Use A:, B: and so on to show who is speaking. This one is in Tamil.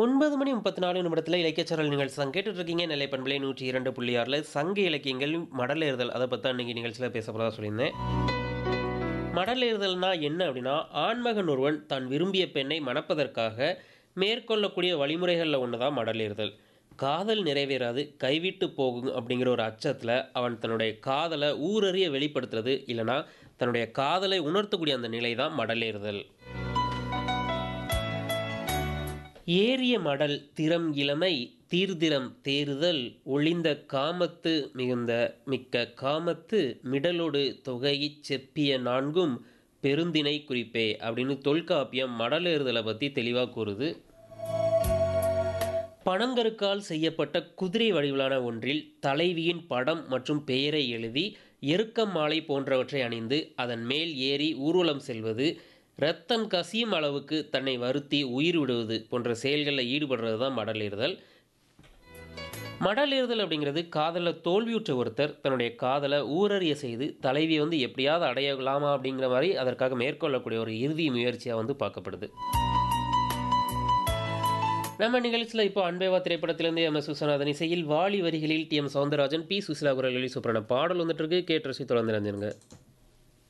A: ஒன்பது மணி முப்பத்தி நாலு நிமிடத்தில் இலக்கியச்சரல் நிகழ்ச்சி தான் கேட்டுட்டு இருக்கீங்க நெல்லை பண்பலை நூற்றி இரண்டு புள்ளி ஆறில் சங்க இலக்கியங்கள் மடலேறுதல் அதை பற்றி அன்றைக்கி நிகழ்ச்சியில் பேச போகிறதா சொல்லியிருந்தேன் மடலேறுதல்னா என்ன அப்படின்னா ஆண்மகன் ஒருவன் தான் விரும்பிய பெண்ணை மணப்பதற்காக மேற்கொள்ளக்கூடிய வழிமுறைகளில் ஒன்று தான் மடலேறுதல் காதல் நிறைவேறாது கைவிட்டு போகும் அப்படிங்கிற ஒரு அச்சத்தில் அவன் தன்னுடைய காதலை ஊரறிய வெளிப்படுத்துறது இல்லைனா தன்னுடைய காதலை உணர்த்தக்கூடிய அந்த நிலை தான் மடலேறுதல் ஏறிய மடல் திறம் இளமை தீர்திறம் தேறுதல் ஒளிந்த காமத்து மிகுந்த மிக்க காமத்து மிடலோடு தொகையிச் செப்பிய நான்கும் பெருந்திணை குறிப்பே அப்படின்னு தொல்காப்பியம் மடலேறுதலை பற்றி தெளிவாக கூறுது பனங்கருக்கால் செய்யப்பட்ட குதிரை வடிவிலான ஒன்றில் தலைவியின் படம் மற்றும் பெயரை எழுதி எருக்கம் மாலை போன்றவற்றை அணிந்து அதன் மேல் ஏறி ஊர்வலம் செல்வது இரத்தம் கசியும் அளவுக்கு தன்னை வருத்தி உயிர் விடுவது போன்ற செயல்களில் ஈடுபடுறது தான் மடலேறுதல் மடலேறுதல் அப்படிங்கிறது காதலில் தோல்வியுற்ற ஒருத்தர் தன்னுடைய காதலை ஊரறிய செய்து தலைவியை வந்து எப்படியாவது அடையலாமா அப்படிங்கிற மாதிரி அதற்காக மேற்கொள்ளக்கூடிய ஒரு இறுதி முயற்சியாக வந்து பார்க்கப்படுது நம்ம நிகழ்ச்சியில் இப்போ அன்பேவா திரைப்படத்திலிருந்து எம் எஸ் விஸ்வநாதன் இசையில் வாலி வரிகளில் T M Soundararajan P Susheela குரலில் சூப்பரான பாடல் வந்துட்டு இருக்கு கேட்டு ரசி தொடர்ந்து நினைஞ்சிருங்க